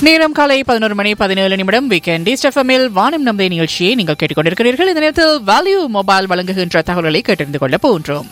நேரம் காலை பதினோரு மணி பதினேழு நிமிடம் வீக்கெண்ட் ஸ்டெஃபமில் வானம் நம்பை நிகழ்ச்சியை நீங்கள் கேட்டுக்கொண்டிருக்கிறீர்கள் இந்த நேரத்தில் வேல்யூ மொபைல் வழங்குகின்ற தகவல்களை கேட்டறிந்து கொள்ள போன்றோம்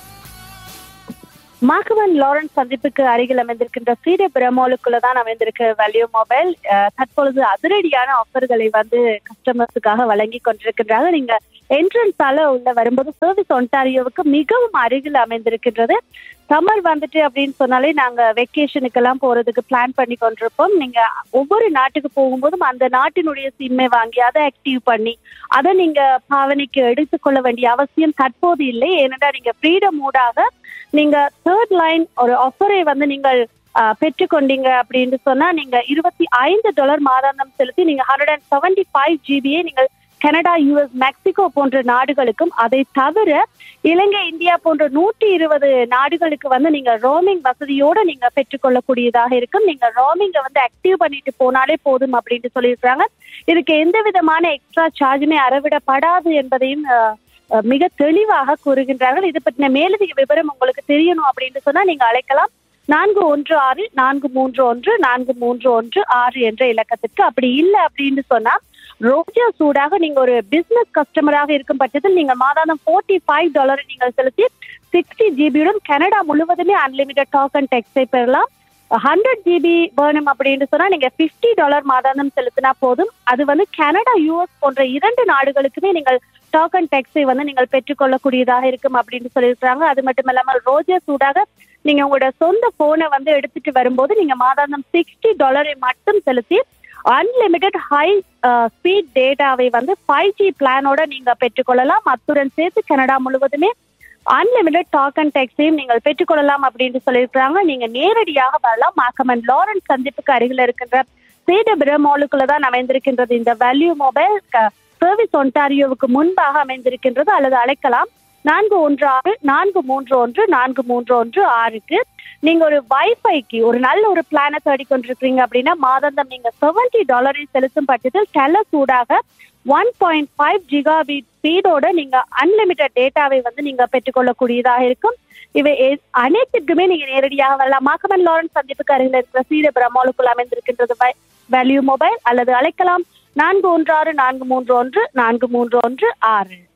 மாகவன் லாரன்ஸ் சந்திப்புக்கு அருகில் அமைந்திருக்கின்ற சீட பிரமோலுக்குள்ள தான் அமைந்திருக்கு வேல்யூ மொபைல் அஹ், தற்பொழுது அதிரடியான ஆஃபர்களை வந்து கஸ்டமர்ஸுக்காக வழங்கி கொண்டிருக்கின்றாங்க நீங்க என்ட்ரன்ஸால உள்ள வரும்போது சர்வீஸ் ஒன்டாரியோவுக்கு மிகவும் அருகில் அமைந்திருக்கின்றது சம்மர் வந்துட்டு அப்படின்னு சொன்னாலே நாங்க வெக்கேஷனுக்கெல்லாம் போறதுக்கு பிளான் பண்ணி கொண்டிருப்போம் நீங்க ஒவ்வொரு நாட்டுக்கு போகும்போதும் அந்த நாட்டினுடைய சிம்மை வாங்கி அதை ஆக்டிவ் பண்ணி அதை நீங்க பாவனைக்கு எடுத்துக்கொள்ள வேண்டிய அவசியம் தற்போது இல்லை ஏனென்றால் நீங்க ஃப்ரீடம் மூடாக நீங்க தேர்ட் லைன் ஒரு ஆஃபரை வந்து நீங்கள் ஆஹ், பெற்றுக்கொண்டீங்க அப்படின்னு சொன்னா நீங்க இருபத்தி ஐந்து டாலர் மாதாந்தம் செலுத்தி நீங்க ஹண்ட்ரட் அண்ட் செவன்டி ஃபைவ் ஜிபியை நீங்கள் கனடா யுஎஸ் மெக்சிகோ போன்ற நாடுகளுக்கும் அதை தவிர இலங்கை இந்தியா போன்ற நூற்றி இருபது நாடுகளுக்கு வந்து நீங்க ரோமிங் வசதியோட நீங்க பெற்றுக்கொள்ளக்கூடியதாக இருக்கும் நீங்க ரோமிங்க வந்து ஆக்டிவ் பண்ணிட்டு போனாலே போதும் அப்படின்ட்டு சொல்லியிருக்காங்க இதுக்கு எந்த விதமான எக்ஸ்ட்ரா சார்ஜுமே அறவிடப்படாது என்பதையும் ஆஹ், அஹ் மிக தெளிவாக கூறுகின்றார்கள் இது பற்றின மேலதிக விவரம் உங்களுக்கு தெரியணும் அப்படின்னு சொன்னா நீங்க அழைக்கலாம் நான்கு ஒன்று ஆறு நான்கு மூன்று ஒன்று நான்கு மூன்று ஒன்று ஆறு என்ற இலக்கத்திற்கு அப்படி இல்லை அப்படின்னு சொன்னா ரோஜா சூடாக நீங்க ஒரு பிசினஸ் கஸ்டமராக இருக்கும் பட்சத்தில் நீங்க மாதாந்தம் ஃபோர்ட்டி ஃபைவ் டாலர் நீங்கள் செலுத்தி சிக்ஸ்டி ஜிபியுடன் கனடா முழுவதுமே அன்லிமிட்டட் டாக் அண்ட் டெக்ஸை பெறலாம் ஹண்ட்ரட் ஜிபி வேணும் அப்படின்னு சொன்னா நீங்க 50 டாலர் மாதாந்தம் செலுத்தினா போதும் அது வந்து கனடா யூஎஸ் போன்ற இரண்டு நாடுகளுக்குமே நீங்கள் டாக் அண்ட் டெக்ஸை வந்து நீங்கள் பெற்றுக்கொள்ளக்கூடியதாக இருக்கும் அப்படின்னு சொல்லியிருக்காங்க அது மட்டும் இல்லாமல் ரோஜா சூடாக நீங்க உங்களோட சொந்த போனை வந்து எடுத்துட்டு வரும்போது நீங்க மாதாந்தம் சிக்ஸ்டி டாலரை மட்டும் செலுத்தி அன்லிமிட்டெட் ஹை ஸ்பீட் டேட்டாவை வந்து ஃபைவ் ஜி பிளானோட நீங்க பெற்றுக்கொள்ளலாம் அத்துடன் சேர்த்து கனடா முழுவதுமே அன்லிமிட்டட் டாக் அண்ட் டெக்ஸையும் நீங்கள் பெற்றுக்கொள்ளலாம் அப்படின்னு சொல்லியிருக்கிறாங்க நீங்க நேரடியாக வரலாம் மாக்கமன் லாரன்ஸ் சந்திப்புக்கு அருகில் இருக்கின்ற சேடபிர மாலுக்குள்ள தான் அமைந்திருக்கின்றது இந்த வேல்யூ மொபைல் சர்வீஸ் ஒன்டாரியோவுக்கு முன்பாக அமைந்திருக்கின்றது அல்லது அழைக்கலாம் நான்கு ஒன்று ஆறு நான்கு மூன்று ஒன்று நான்கு மூன்று ஒன்று ஆறுக்கு நீங்க ஒரு வைஃபைக்கு ஒரு நல்ல ஒரு பிளானை தேடி கொண்டிருக்கீங்க அப்படின்னா மாதாந்தம் நீங்க செவன்டி டாலரை செலுத்தும் பட்சத்தில் டெல சூடாக ஒன் பாயிண்ட் ஃபைவ் ஜிகாபீட் ஸ்பீடோட நீங்க அன்லிமிட்டட் டேட்டாவை வந்து நீங்க பெற்றுக்கொள்ளக்கூடியதாக இருக்கும் இவை எ- அனைத்திற்குமே நீங்க நேரடியாக வரலாம் மாக்கமன் லாரன்ஸ் சந்திப்புக்கு அருகில் இருக்கிற சீர பிரமாலுக்குள் அமைந்திருக்கின்றது வேல்யூ மொபைல் அல்லது அழைக்கலாம் நான்கு ஒன்று ஆறு நான்கு மூன்று ஒன்று நான்கு மூன்று ஒன்று ஆறு